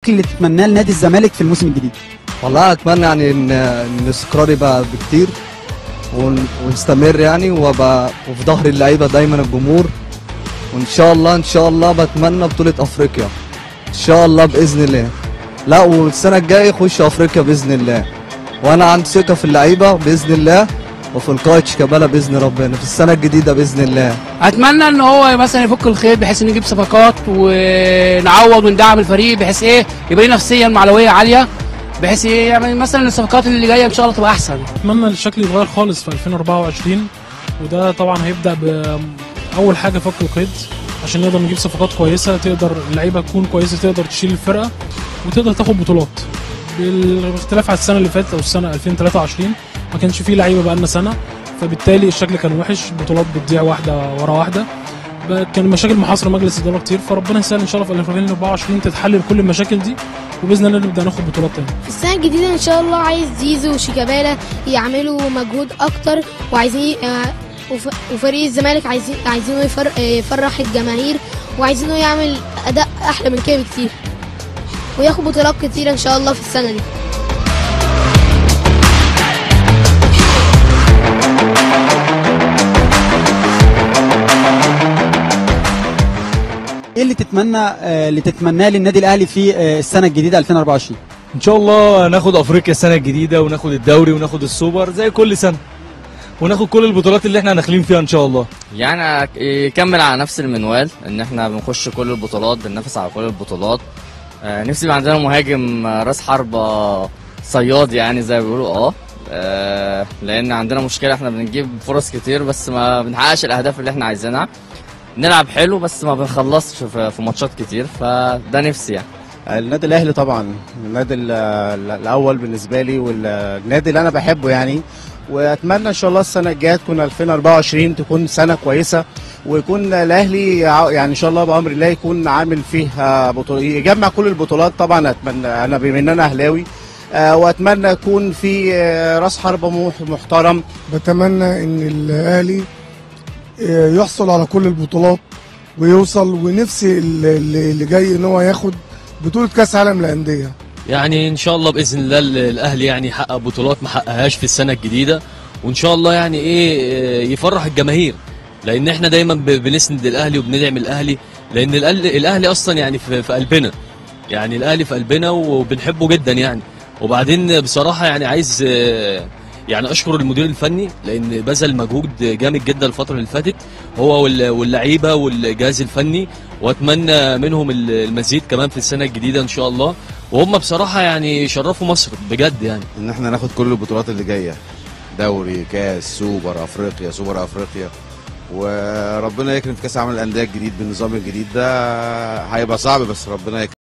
اللي تتمناه لنادي الزمالك في الموسم الجديد والله اتمنى يعني ان ان الاستقرار يبقى بكتير ون- ونستمر يعني وابقى وفي ظهر اللعيبه دايما الجمهور وان شاء الله ان شاء الله بتمنى بطوله افريقيا ان شاء الله باذن الله لا والسنه الجايه يخش افريقيا باذن الله وانا عندي ثقه في اللعيبه باذن الله وفي القائد شيكابالا باذن ربنا في السنه الجديده باذن الله اتمنى ان هو مثلا يفك الخيط بحيث ان نجيب صفقات ونعوض وندعم الفريق بحيث ايه يبقى ليه نفسيه معنويه عاليه بحيث ايه يعني مثلا الصفقات اللي جايه ان شاء الله تبقى احسن اتمنى الشكل يتغير خالص في 2024 وده طبعا هيبدا باول حاجه فك القيد عشان نقدر نجيب صفقات كويسه تقدر اللعيبه تكون كويسه تقدر تشيل الفرقه وتقدر تاخد بطولات بالاختلاف على السنه اللي فاتت او السنه 2023 ما كانش فيه لعيبه بقالنا سنه فبالتالي الشكل كان وحش بطولات بتضيع واحده ورا واحده ب- كان مشاكل محاصره مجلس اداره كتير فربنا يسهل ان شاء الله في 2024 تتحل كل المشاكل دي وباذن الله نبدا ناخد بطولات تاني في السنة الجديدة إن شاء الله عايز زيزو وشيكابالا يعملوا مجهود أكتر وعايزين آه، وف- وفريق الزمالك عايزين عايزينه يفر- آه، يفرح الجماهير وعايزينه يعمل أداء أحلى من كده بكتير وياخد بطولات كتيرة إن شاء الله في السنة دي ايه اللي تتمنى آه، اللي تتمناه للنادي الاهلي في آه، السنه الجديده 2024 ان شاء الله ناخد افريقيا السنه الجديده وناخد الدوري وناخد السوبر زي كل سنه وناخد كل البطولات اللي احنا داخلين فيها ان شاء الله يعني يكمل على نفس المنوال ان احنا بنخش كل البطولات بننافس على كل البطولات آه، نفسي يبقى عندنا مهاجم آه، راس حربة صياد يعني زي ما بيقولوا اه آه، لان عندنا مشكله احنا بنجيب فرص كتير بس ما بنحققش الاهداف اللي احنا عايزينها نلعب حلو بس ما بنخلصش في في ماتشات كتير فده نفسي يعني النادي الاهلي طبعا النادي ال- ال- الاول بالنسبه لي والنادي اللي انا بحبه يعني واتمنى ان شاء الله السنه الجايه تكون 2024 تكون سنه كويسه ويكون الاهلي ع- يعني ان شاء الله بامر الله يكون عامل فيها بطولة يجمع كل البطولات طبعا اتمنى انا بما ان انا اهلاوي آه، واتمنى يكون في آه، راس حربه مح- محترم بتمنى ان الاهلي آه، يحصل على كل البطولات ويوصل ونفسي اللي اللي جاي ان هو ياخد بطولة كاس عالم للأندية يعني ان شاء الله باذن الله ال- الاهلي يعني يحقق بطولات ما حققهاش في السنه الجديده وان شاء الله يعني ايه آه، يفرح الجماهير لان احنا دايما ب- بنسند الاهلي وبندعم الاهلي لان الأهلي- الاهلي اصلا يعني في في قلبنا يعني الاهلي في قلبنا وبنحبه جدا يعني وبعدين بصراحه يعني عايز آه، يعني اشكر المدير الفني لان بذل مجهود جامد جدا الفتره اللي فاتت هو وال- واللعيبه والجهاز الفني واتمنى منهم ال- المزيد كمان في السنه الجديده ان شاء الله وهم بصراحه يعني شرفوا مصر بجد يعني ان احنا ناخد كل البطولات اللي جايه دوري كاس سوبر افريقيا سوبر افريقيا وربنا يكرم في كاس العالم للانديه الجديد بالنظام الجديد ده هيبقى صعب بس ربنا يكرم